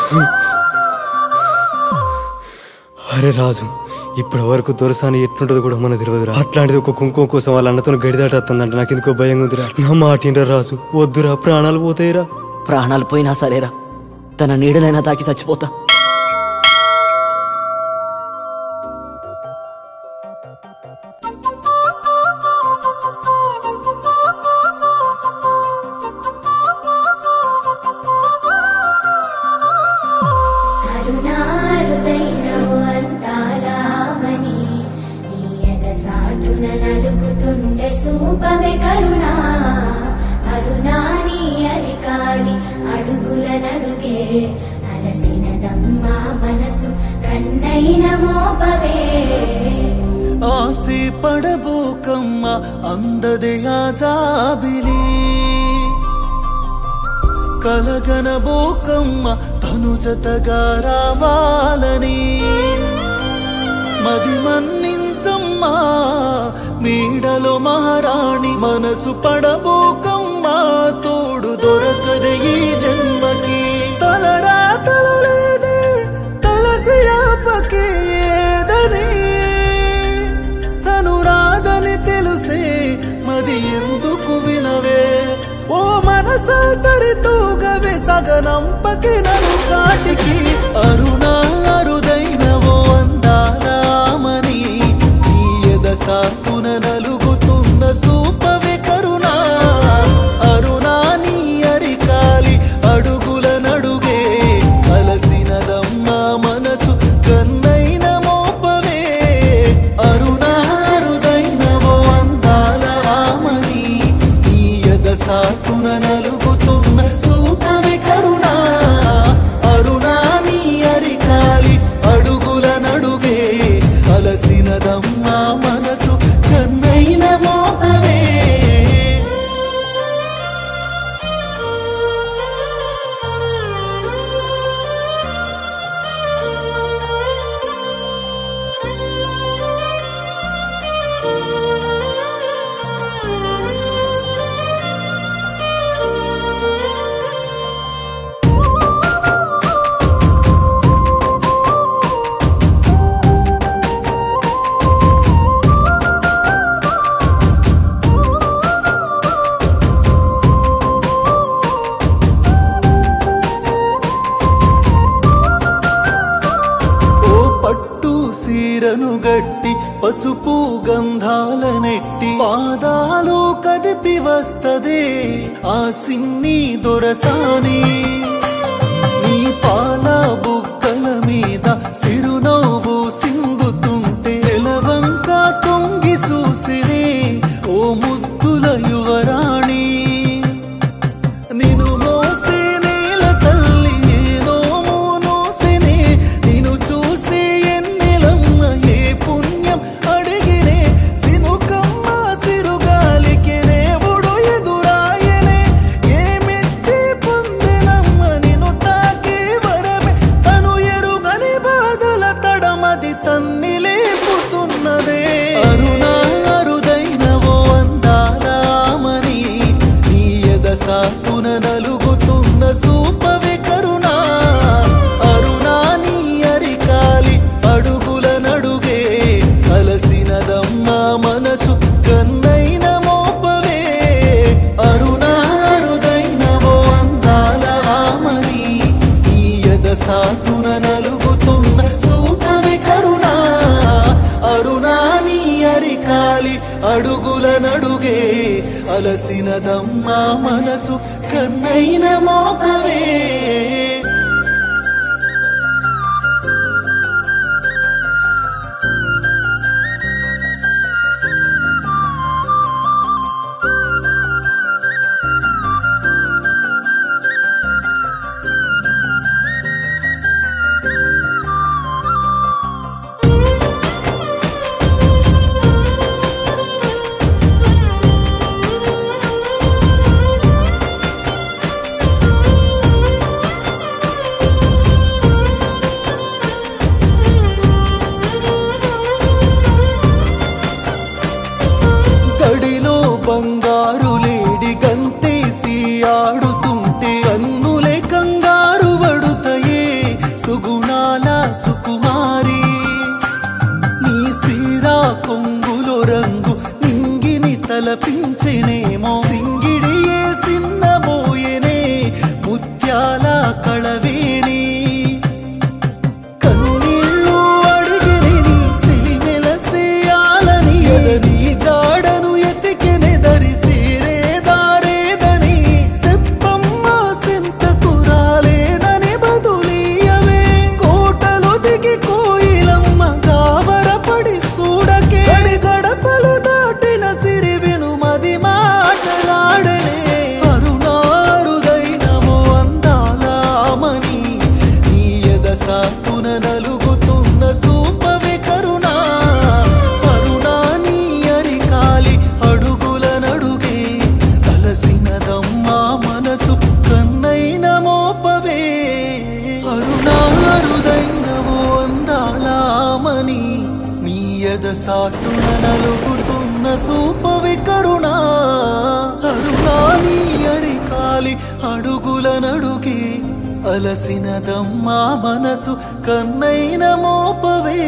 అరే రాజు ఇప్పటి వరకు దొరసాని ఎట్లుంటుందో కూడా మన తెలియదురా అట్లాంటిది ఒక కుంకుమ కోసం వాళ్ళ అన్నతో గడిదాటత్తుందంట నాకు ఎందుకో భయం ఉందిరా నా మాటిండ్రా రాజు వద్దురా ప్రాణాలు పోతాయిరా ప్రాణాలు పోయినా సరేరా తన నీడలైనా తాకి చచ్చిపోతా అరుణారుదైనవు అంతాలామని నీయత సాటున నలుగుతుండే సూపవే కరుణా అరుణా నీ అరికాలి అడుగుల నడుగే అలసినదమ్మా మనసు కన్నైన మోపవే ಆಸೆ ಪಡಬೋಕಮ್ಮ ಅಂದದೆಯ ಜಾಬಿಲಿ కలగనబోకమ్మ తను జతగా రావాలని మది మన్నించమ్మా మీడలో మహారాణి మనసు పడబోకమ్మ తోడు దొరకదే ఈ జన్మకి తలరా తలలేదే తలసి ఆపకే ఏదని తను రాదని తెలుసే మది ఎందుకు వినవే ఓ మనస సరితూగవే సగనంపకి నన్ను కాటికి అరుణా అరుదైనవో అందారామని నీ ఎద సాతున నలుగుతున్న సూపవే కరుణా అరుణా నీ అరికాలి అడుగుల నడుగే అలసినదమ్మా మనసు కన్నైన మోపవే అరుణారుదైనవో అందాల ఆమని నీ ఎద సాతున నలుగుతున్న సూపవే కరుణా అరుణా నీ అరికాలి అడుగుల నడుగే అలసినదమ్మా మనసు కన్నైన మోపవే ఓ పట్టు సీరను గట్టి పసుపు గంధాల నెట్టి పాదాలు కదిపి వస్తదే ఆ సిన్ని దొరసాని నీ పాల బుక్కల మీద సిరునవ్వు సింగుతుంటే ఎలవంక తొంగి చూసిరే ఓ ముద్దుల యువరాణి నిను మోసే నేల తల్లి ఏదో మోనోసినే నిన్ను చూసే ఎన్నెలమ్మ ఏ పుణ్యం అడిగినే సినుకమ్మ సిరుగాలికి దేవుడు ఎదురాయనే ఏమిచ్చి పొందినమ్మ నిన్ను తాకి వరమే తను ఎరుగని బాధల తడమది తన్ని లేపుతున్నదే అరుణా అరుదైనవో అందాలామని నీ ఎద సాతున నలుగుతున్న సూపవే కరుణా అరుణా నీ అరికాలి అడుగుల నడుగే అలసినదమ్మా మనసు కన్నైన మోపవే అరుణా అరుదైనవో అందాల ఆమని నీ ఎద సాతున నలుగుతున్న సూపవే కరుణా అరుణా నీ అరికాలి అడుగుల నడుగే అలసినదమ్మా మనసు కన్నైన మోపవే గడిలో బంగారు లేడి గంతేసి ఆడుతుంటే కన్నులే కంగారు పడుతాయే తలపించెనేమో సింగిడియే సిన్నబోయెనే ముత్యాల కళవేణి కన్నీళ్ళు అడిగిని సిలిమెలసేయాలని ఎదని జాడను ఎతికెనెదరి సీరే దారేదని సెప్పమ్మ సింత కురాలేనని బదులీయవే కోటలు దిగి కోయిలమ్మ గావరపడి సూడకే గడి గడపలు దాటిన సిరి విను మది మాటలాడనే అరుణారుదైనవో అందాలామని నీ ఎద సాతున నలుగుతున్న సూపవే కరుణా అరుణా నీ అరికాలి అడుగుల నడుగే అలసినదమ్మా మనసు కన్నైన మోపవే అరుణారుదైనవో అందాలామని నీ ఎద సాటున నలుగుతున్న సూపవి కరుణా అరుణా నీ అరికాలి అడుగుల నడుగే అలసినదమ్మా మనసు కన్నైన మోపవే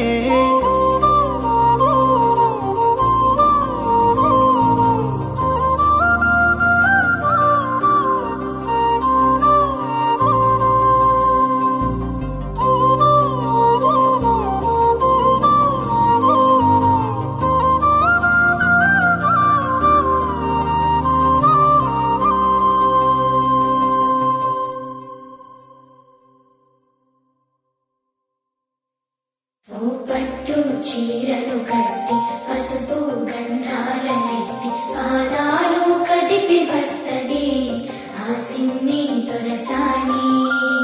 ఓ పట్టు చీరను కట్టి పసుపు గంధాలనెత్తి పాదాలు కదిపి వస్తది ఆ సిన్ని దొరసాని